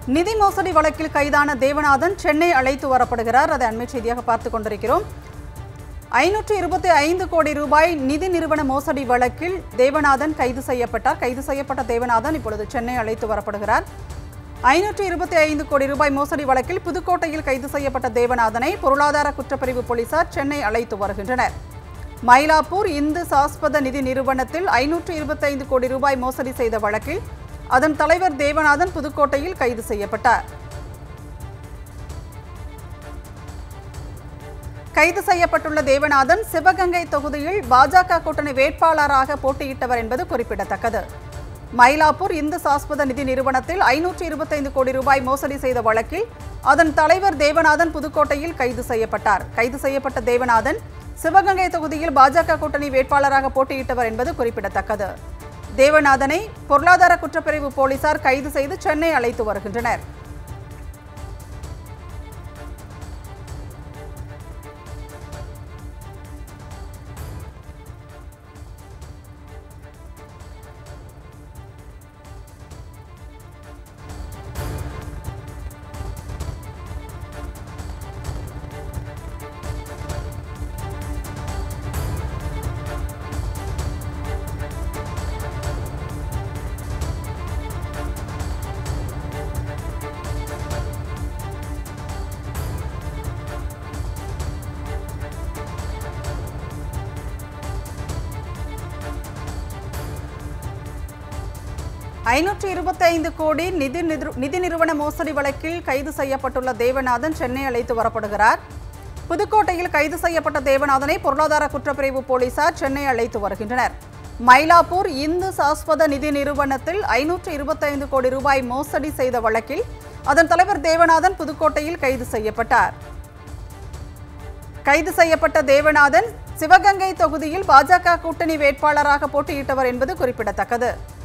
நிதி மோசடி வழக்கில் கைதான தேவநாதன் சென்னை அழைத்து வரப்படுகிறார் அதை அண்மை செய்தியாக பார்த்துக் கொண்டிருக்கிறோம் ஐநூற்று இருபத்தி ஐந்து கோடி ரூபாய் நிதி நிறுவன மோசடி வழக்கில் தேவநாதன் கைது செய்யப்பட்டார் கைது செய்யப்பட்ட தேவநாதன் இப்பொழுது சென்னை அழைத்து வரப்படுகிறார் ஐநூற்று இருபத்தி ஐந்து கோடி ரூபாய் மோசடி வழக்கில் புதுக்கோட்டையில் கைது செய்யப்பட்ட தேவநாதனை பொருளாதார குற்றப்பிரிவு போலீசார் சென்னை அழைத்து வருகின்றனர் மயிலாப்பூர் இந்து சாஸ்பத நிதி நிறுவனத்தில் ஐநூற்று இருபத்தைந்து கோடி ரூபாய் மோசடி செய்த வழக்கில் அதன் தலைவர் தேவநாதன் புதுக்கோட்டையில் கைது செய்யப்பட்டார் கைது செய்யப்பட்டுள்ள தேவநாதன் சிவகங்கை தொகுதியில் பாஜக கூட்டணி வேட்பாளராக போட்டியிட்டவர் என்பது குறிப்பிடத்தக்கது மயிலாப்பூர் இந்து சாஸ்பத நிதி நிறுவனத்தில் ஐநூற்று இருபத்தைந்து கோடி ரூபாய் மோசடி செய்த வழக்கில் அதன் தலைவர் தேவநாதன் புதுக்கோட்டையில் கைது செய்யப்பட்டார் கைது செய்யப்பட்ட தேவநாதன் சிவகங்கை தொகுதியில் பாஜக கூட்டணி வேட்பாளராக போட்டியிட்டவர் என்பது குறிப்பிடத்தக்கது தேவநாதனை பொருளாதார குற்றப்பிரிவு போலீசார் கைது செய்து சென்னை அழைத்து வருகின்றனர் ஐநூற்று இருபத்தைந்து கோடி நிதி நிறு- நிதி நிறுவன மோசடி வழக்கில் கைது செய்யப்பட்டுள்ள தேவநாதன் சென்னை அழைத்து வரப்படுகிறார் புதுக்கோட்டையில் கைது செய்யப்பட்ட தேவநாதனை பொருளாதார குற்றப்பிரிவு போலீசார் சென்னை அழைத்து வருகின்றனர் மயிலாப்பூர் இந்து சாஸ்வத நிதி நிறுவனத்தில் ஐநூற்று இருபத்தைந்து கோடி ரூபாய் மோசடி செய்த வழக்கில் அதன் தலைவர் தேவநாதன் புதுக்கோட்டையில் கைது செய்யப்பட்டார் கைது செய்யப்பட்ட தேவநாதன் சிவகங்கை தொகுதியில் பாஜக கூட்டணி வேட்பாளராக போட்டியிட்டவர் என்பது குறிப்பிடத்தக்கது